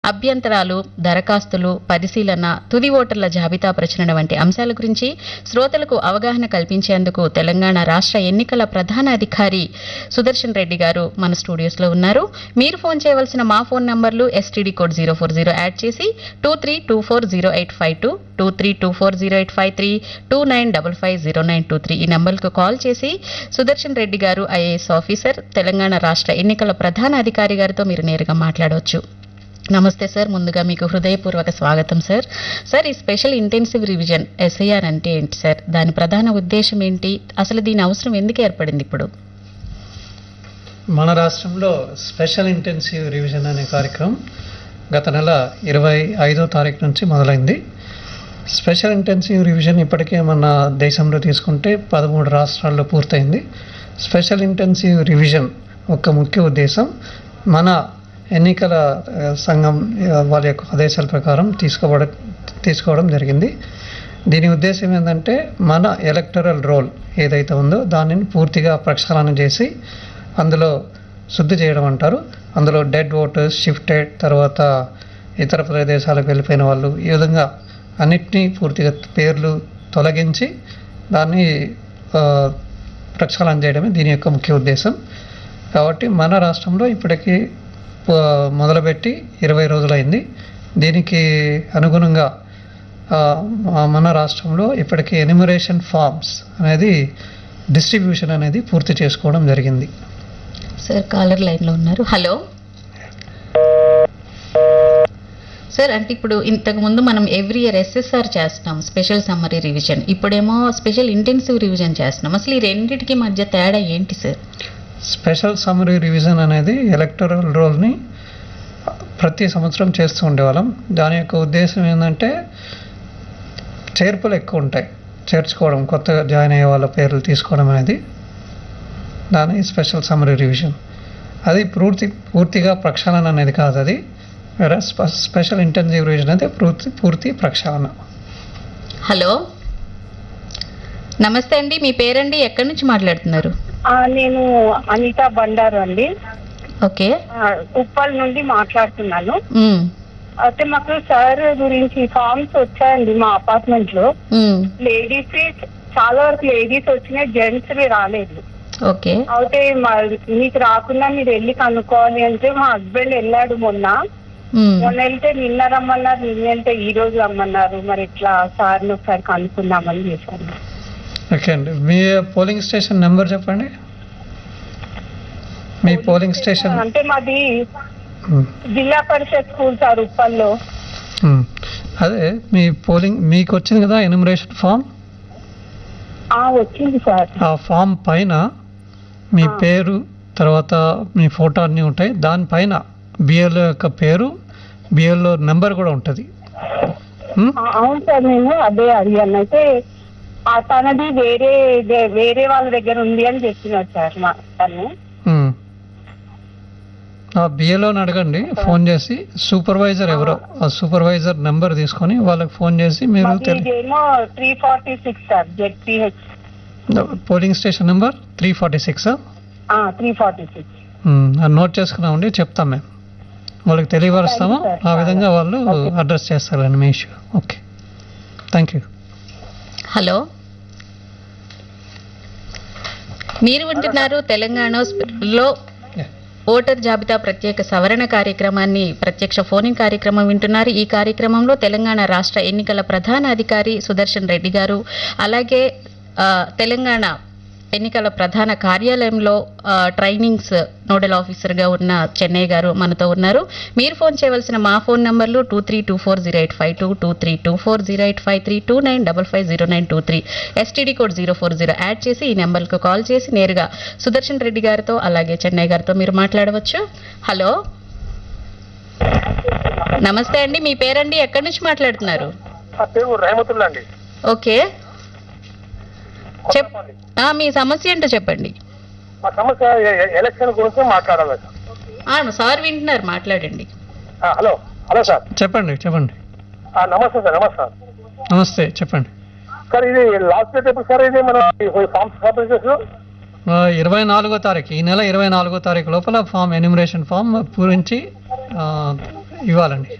అభ్యంతరాలు దరఖాస్తులు పరిశీలన తుది ఓటర్ల జాబితా ప్రచురణ వంటి అంశాల గురించి శ్రోతలకు అవగాహన కల్పించేందుకు తెలంగాణ రాష్ట్ర ఎన్నికల ప్రధాన అధికారి సుదర్శన్ రెడ్డి గారు మన స్టూడియోస్లో ఉన్నారు మీరు ఫోన్ చేయవలసిన మా ఫోన్ నంబర్లు STD code zero four zero add చేసి two three two four zero eight five two two three two four zero eight five three two nine double five zero nine two three ఈ నెంబర్కు call చేసి సుదర్శన్ రెడ్డి గారు IAS officer Telangana రాష్ట్ర ఎన్నికల ప్రధాన అధికారి గారితో మీరు నేరుగా మాట్లాడవచ్చు నమస్తే సార్ ముందుగా మీకు హృదయపూర్వక స్వాగతం సార్ సార్ ఈ స్పెషల్ ఇంటెన్సివ్ రివిజన్ ఎస్ఐఆర్ అంటే ఏంటి సార్ దాని ప్రధాన ఉద్దేశం ఏంటి అసలు దీని అవసరం ఎందుకు ఏర్పడింది ఇప్పుడు మన రాష్ట్రంలో స్పెషల్ ఇంటెన్సివ్ రివిజన్ అనే కార్యక్రమం గత నెల ఇరవై ఐదో తారీఖు నుంచి మొదలైంది స్పెషల్ ఇంటెన్సివ్ రివిజన్ ఇప్పటికే మన దేశంలో తీసుకుంటే పదమూడు రాష్ట్రాల్లో పూర్తయింది స్పెషల్ ఇంటెన్సివ్ రివిజన్ ఒక ముఖ్య ఉద్దేశం మన ఎన్నికల ఆ, సంఘం ఆ, వాళ్ళ యొక్క ఆదేశాల ప్రకారం తీసుకోవడం తీసుకోవడం జరిగింది దీని ఉద్దేశం ఏంటంటే మన ఎలక్టరల్ రోల్ ఏదైతే ఉందో దానిని పూర్తిగా ప్రక్షాళన చేసి అందులో శుద్ధి చేయడం అంటారు అందులో డెడ్ ఓటర్స్ షిఫ్టెడ్ తర్వాత ఇతర ప్రదేశాలకు వెళ్ళిపోయిన వాళ్ళు ఈ విధంగా అన్నిటినీ పూర్తిగా పేర్లు తొలగించి దాన్ని ఆ, ప్రక్షాళన చేయడమే దీని యొక్క ముఖ్య ఉద్దేశం కాబట్టి మన రాష్ట్రంలో ఇప్పటికీ ఆ, మొదలుపెట్టి ఇరవై రోజులైంది దీనికి అనుగుణంగా ఆ, మన రాష్ట్రంలో ఇప్పటికీ ఎనిమరేషన్ ఫార్మ్స్ అనేది డిస్ట్రిబ్యూషన్ అనేది పూర్తి చేసుకోవడం జరిగింది సార్ కాలర్ లైన్లో ఉన్నారు హలో సార్ అంటే ఇప్పుడు ఇంతకు ముందు మనం ఎవ్రీ ఇయర్ ఎస్ఎస్ఆర్ చేస్తున్నాం స్పెషల్ సమ్మరీ రివిజన్ ఇప్పుడేమో స్పెషల్ ఇంటెన్సివ్ రివిజన్ చేస్తున్నాం అసలు ఈ రెండింటికి మధ్య తేడా ఏంటి సార్ స్పెషల్ సమ్మరీ రివిజన్ అనేది ఎలక్టరల్ రోల్ని ప్రతి సంవత్సరం చేస్తూ ఉండేవాళ్ళం దాని యొక్క ఉద్దేశం ఏంటంటే చేర్పులు ఎక్కువ ఉంటాయి చేర్చుకోవడం కొత్తగా జాయిన్ అయ్యే వాళ్ళ పేర్లు తీసుకోవడం అనేది దాని స్పెషల్ సమ్మరీ రివిజన్ అది పూర్తి పూర్తిగా ప్రక్షాళన అనేది కాదు అది వేరే స్పెషల్ ఇంటెన్సివ్ రివిజన్ అయితే పూర్తి పూర్తి ప్రక్షాళన హలో నమస్తే అండి మీ పేరండి ఎక్కడి నుంచి మాట్లాడుతున్నారు ఆ, నేను అనిత బండారు అండి ఓకే ఆ, ఉప్పల్ నుండి మాట్లాడుతున్నాను ఉమ్, అయితే మాకు సార్ గురించి ఫార్మ్స్ వచ్చాయండి మా అపార్ట్మెంట్ లో ఉమ్, లేడీస్ చాలా వరకు లేడీస్ వచ్చినాయి జెంట్స్ రాలేదు ఓకే అయితే మా మీకు రాకుండా మీరు వెళ్ళి కనుక్కోవాలి అంటే మా హస్బెండ్ వెళ్ళాడు మొన్న ఉమ్, మొన్న వెళ్తే నిన్న రమ్మన్నారు నిన్న వెళ్తే ఈ రోజు రమ్మన్నారు మరి ఇట్లా సార్ని ఒకసారి కనుక్కుందామని చేశాను ఓకే అండి మీ పోలింగ్ స్టేషన్ నెంబర్ చెప్పండి మీ పోలింగ్ స్టేషన్ అంటే మాది ఉమ్. జిల్లా పరిషత్ స్కూల్ సార్ ఉప్పల్లో మ్మ్. అదే మీ పోలింగ్ మీకు వచ్చింది కదా ఎనిమరేషన్ ఫామ్ ఆ వచ్చింది సార్ ఆ ఫామ్ పైన మీ ఆ. పేరు తర్వాత మీ ఫోటో అన్నీ ఉంటాయి దానిపైన బిఎల్ఓ యొక్క పేరు బిఎల్ఓ నెంబర్ కూడా ఉంటుంది మ్మ్? ఆ, అవును సార్ నేను అదే అడిగాను అయితే ఆ తనది వేరే దే- వేరే వాళ్ళ దగ్గర ఉంది అని చెప్పినారు సార్ మా తను మ్మ్. ఆ బిఎల్ఓని అడగండి ఫోన్ చేసి సూపర్వైజర్ ఎవరో ఆ సూపర్వైజర్ నెంబర్ తీసుకొని వాళ్ళకి ఫోన్ చేసి మీరు మాది తెలి ఇదేమో three forty six sir ZPH polling station number three forty six three forty six note చేసుకున్నామండి చెప్తాం మేము వాళ్ళకి తెలియపరుస్తాము Thank you, sir. ఆ విధంగా వాళ్ళు Okay. అడ్రస్ చేస్తారండి మీ issue okay thank you hello మీరు వింటున్నారు తెలంగాణ లో ఓటర్ జాబితా ప్రత్యేక సవరణ కార్యక్రమాన్ని ప్రత్యక్ష ఫోనింగ్ కార్యక్రమం వింటున్నారు ఈ కార్యక్రమంలో తెలంగాణ రాష్ట్ర ఎన్నికల ప్రధాన అధికారి సుదర్శన్ రెడ్డి గారు అలాగే ఆ, తెలంగాణ ఎన్నికల ప్రధాన కార్యాలయంలో ఆ, ట్రైనింగ్స్ నోడల్ ఆఫీసర్గా ఉన్న చెన్నై గారు మనతో ఉన్నారు మీరు ఫోన్ చేయవలసిన మా ఫోన్ నంబర్లు two three two four zero eight five two two three two four zero eight five three two nine double five zero nine two three STD code zero four zero add చేసి ఈ నెంబర్కు call చేసి నేరుగా సుదర్శన్ రెడ్డి గారితో అలాగే చెన్నై గారితో మీరు మాట్లాడవచ్చు హలో నమస్తే అండి మీ పేరండి ఎక్కడి నుంచి మాట్లాడుతున్నారు నా పేరు రేమతుల్లా అండి ఓకే చెప్ ఆ, మీ సమస్య ఏంటో చెప్పండి మా సమస్య ఎ- ఎ- ఎలక్షన్ గురించి మాట్లాడాలి సార్ ఆ, సార్ వింటున్నారు మాట్లాడండి ఆ, హలో హలో సార్ చెప్పండి చెప్పండి ఆ, నమస్తే సార్ నమస్తే సార్ నమస్తే చెప్పండి సార్ ఇది లాస్ట్ డేట్ ఎప్పుడు సార్ ఇది మనం ఫార్మ్స్ సబ్మిట్ చేసి ఆ, ఇరవై నాలుగో తారీఖు ఈ నెల ఇరవై నాలుగో తారీఖు లోపల ఫామ్ ఎన్యూమరేషన్ ఫామ్ పూరించి ఆ, ఇవ్వాలండి